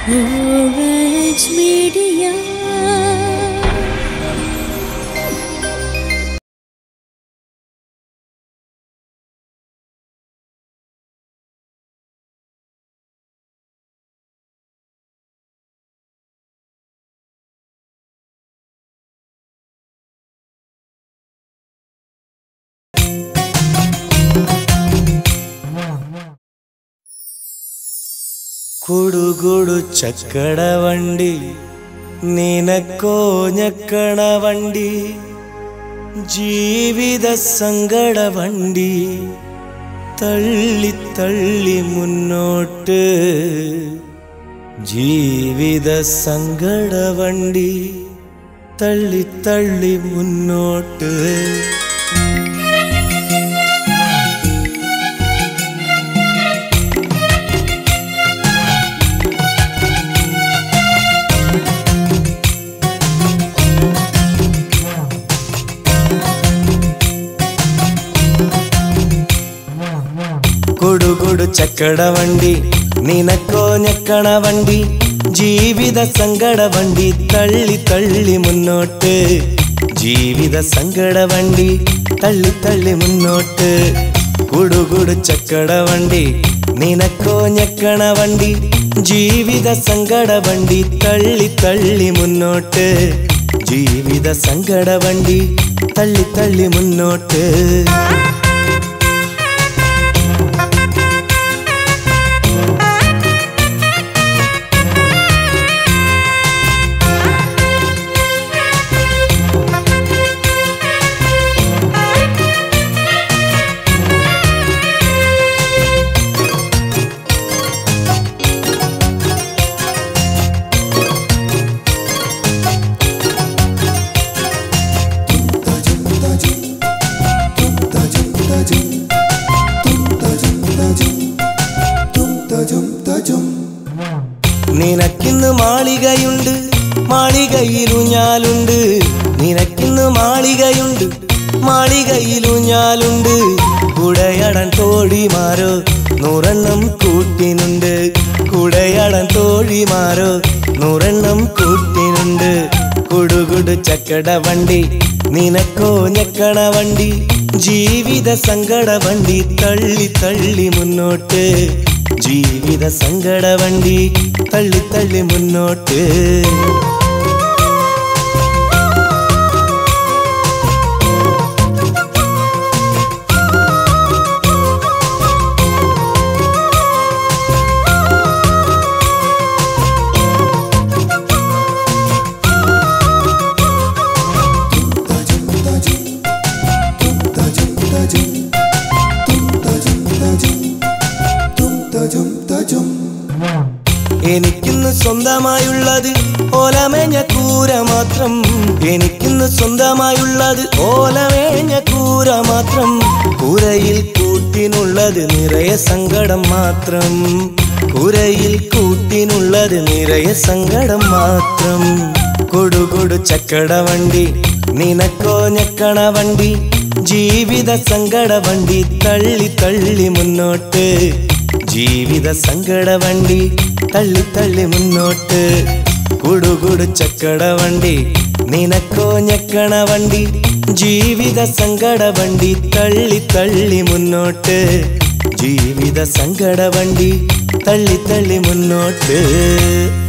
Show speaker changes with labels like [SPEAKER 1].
[SPEAKER 1] Orange Media.
[SPEAKER 2] കുടുകുടു ചക്കട വണ്ടി നിനക്കോ ഞക്കണ വണ്ടി ജീവിത സങ്കട വണ്ടി തള്ളി തള്ളി മുന്നോട്ട് ജീവിത സങ്കട വണ്ടി തള്ളി തള്ളി മുന്നോട്ട് കൊടുകൊടു ചക്കട വണ്ടി നിനക്കോ ഞക്കണ വണ്ടി ജീവിത സങ്കട വണ്ടി തള്ളി തള്ളി മുന്നോട്ട് ജീവിത സങ്കട വണ്ടി തള്ളി തള്ളി മുന്നോട്ട് കുടുകുടു ചക്കട വണ്ടി നിനക്കോ ഞക്കണ വണ്ടി ജീവിത സങ്കട വണ്ടി തള്ളി തള്ളി മുന്നോട്ട് ജീവിത സങ്കട വണ്ടി തള്ളി തള്ളി മുന്നോട്ട് നിനക്കിന്ന് മാളികയുണ്ട് മാളികയിലുഞ്ഞാലുണ്ട് നിനക്കിന്ന് മാളികയുണ്ട് മാളികയിലുഞ്ഞാലുണ്ട് കുടയടൻ തോഴിമാരോ നൂറെണ്ണം കൂട്ടിനുണ്ട് കുടയടൻ തോഴിമാരോ നൂറെണ്ണം കൂട്ടിനുണ്ട് കുടുകുടു ചക്കട വണ്ടി നിനക്കോ ഞക്കണ വണ്ടി ജീവിത സങ്കട വണ്ടി തള്ളി തള്ളി മുന്നോട്ട് ജീവിത സങ്കട വണ്ടി തള്ളി തള്ളി മുന്നോട്ട് എനിക്കിന്ന് സ്വന്തമായുള്ളത് ഓലമേഞ്ഞ കൂര മാത്രം എനിക്കിന്ന് സ്വന്തമായുള്ളത് ഓലമേഞ്ഞ കൂര മാത്രം കൂരയിൽ കൂട്ടിനുള്ളത് നിറയെ സങ്കടം മാത്രം കൂരയിൽ കൂട്ടിനുള്ളത് നിറയെ സങ്കടം മാത്രം കൊടുകൊടു ചക്കട വണ്ടി നിനക്കോ ഞക്കണ വണ്ടി ജീവിത സങ്കട വണ്ടി തള്ളി തള്ളി മുന്നോട്ട് ജീവിത സങ്കട വണ്ടി തള്ളി തള്ളി മുന്നോട്ട് കുടുകുടു ചക്കട വണ്ടി നിനക്കോ ഞക്കണ വണ്ടി ജീവിത സങ്കട വണ്ടി തള്ളി തള്ളി മുന്നോട്ട് ജീവിത സങ്കട വണ്ടി തള്ളി തള്ളി മുന്നോട്ട്